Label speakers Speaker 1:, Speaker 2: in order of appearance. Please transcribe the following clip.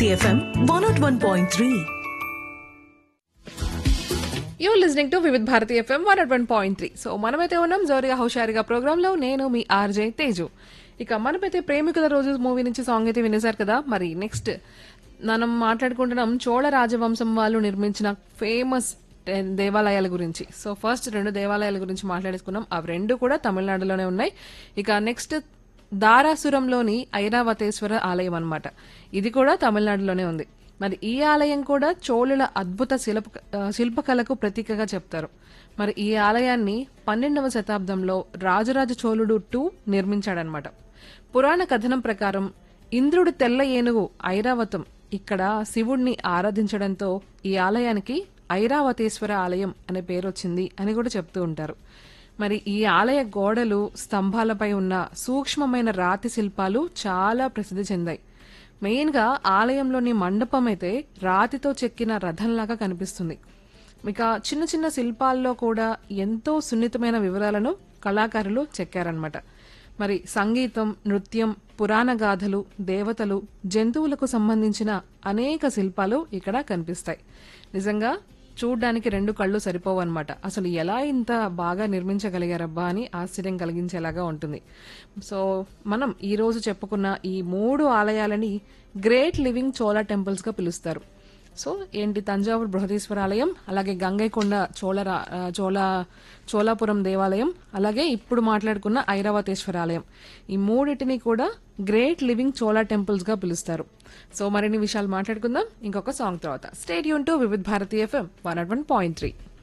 Speaker 1: Bharati FM one nought one point three
Speaker 2: you listening to Vividh Bharati FM one at one point three so మనమైతే ఉన్నాం జోరిగా హుషారిగా programme లో నేను మీ RJ Teju ఇక మనమైతే ప్రేమికుల రోజు మూవీ నుంచి సాంగ్ అయితే వినేశారు కదా మరి నెక్స్ట్ మనం మాట్లాడుకుంటున్నాం చోళ రాజవంశం వాళ్ళు నిర్మించిన ఫేమస్ దేవాలయాల గురించి సో ఫస్ట్ రెండు దేవాలయాల గురించి మాట్లాడేసుకున్నాం అవి రెండు కూడా తమిళనాడులోనే ఉన్నాయి ఇక నెక్స్ట్ దారాసురంలోని ఐరావతేశ్వర ఆలయం అన్నమాట ఇది కూడా తమిళనాడులోనే ఉంది మరి ఈ ఆలయం కూడా చోళుల అద్భుత శిల్ప ఆ, శిల్పకళకు ప్రతీకగా చెప్తారు మరి ఈ ఆలయాన్ని పన్నెండవ శతాబ్దంలో రాజరాజ చోళుడు టూ నిర్మించాడనమాట పురాణ కథనం ప్రకారం ఇంద్రుడు తెల్ల ఏనుగు ఐరావతం ఇక్కడ శివుణ్ణి ఆరాధించడంతో ఈ ఆలయానికి ఐరావతేశ్వర ఆలయం అనే పేరు వచ్చింది అని కూడా చెప్తూ ఉంటారు మరి ఈ ఆలయ గోడలు స్తంభాలపై ఉన్న సూక్ష్మమైన రాతి శిల్పాలు చాలా ప్రసిద్ధి చెందాయి మెయిన్గా ఆలయంలోని మండపం అయితే రాతితో చెక్కిన రథంలాగా కనిపిస్తుంది ఇక చిన్న చిన్న శిల్పాల్లో కూడా ఎంతో సున్నితమైన వివరాలను కళాకారులు చెక్కారనమాట మరి సంగీతం నృత్యం పురాణ గాథలు దేవతలు జంతువులకు సంబంధించిన అనేక శిల్పాలు ఇక్కడ కనిపిస్తాయి నిజంగా చూడ్డానికి రెండు కళ్ళు సరిపోవు అనమాట అసలు ఎలా ఇంత బాగా నిర్మించగలిగారబ్బా అని ఆశ్చర్యం కలిగించేలాగా ఉంటుంది సో మనం ఈ రోజు చెప్పుకున్న ఈ మూడు ఆలయాలని గ్రేట్ లివింగ్ చోళ టెంపుల్స్ గా పిలుస్తారు సో ఏంటి తంజావూరు బృహదీశ్వర ఆలయం అలాగే గంగైకొండ చోళ రా- ఆ, చోళ చోళాపురం దేవాలయం అలాగే ఇప్పుడు మాట్లాడుకున్న ఐరావతేశ్వర ఆలయం ఈ మూడింటిని కూడా గ్రేట్ లివింగ్ చోళా టెంపుల్స్ గా పిలుస్తారు సో మరిన్ని విషయాలు మాట్లాడుకుందాం ఇంకొక సాంగ్ తర్వాత stay tuned to Vividh Bharati FM one one point three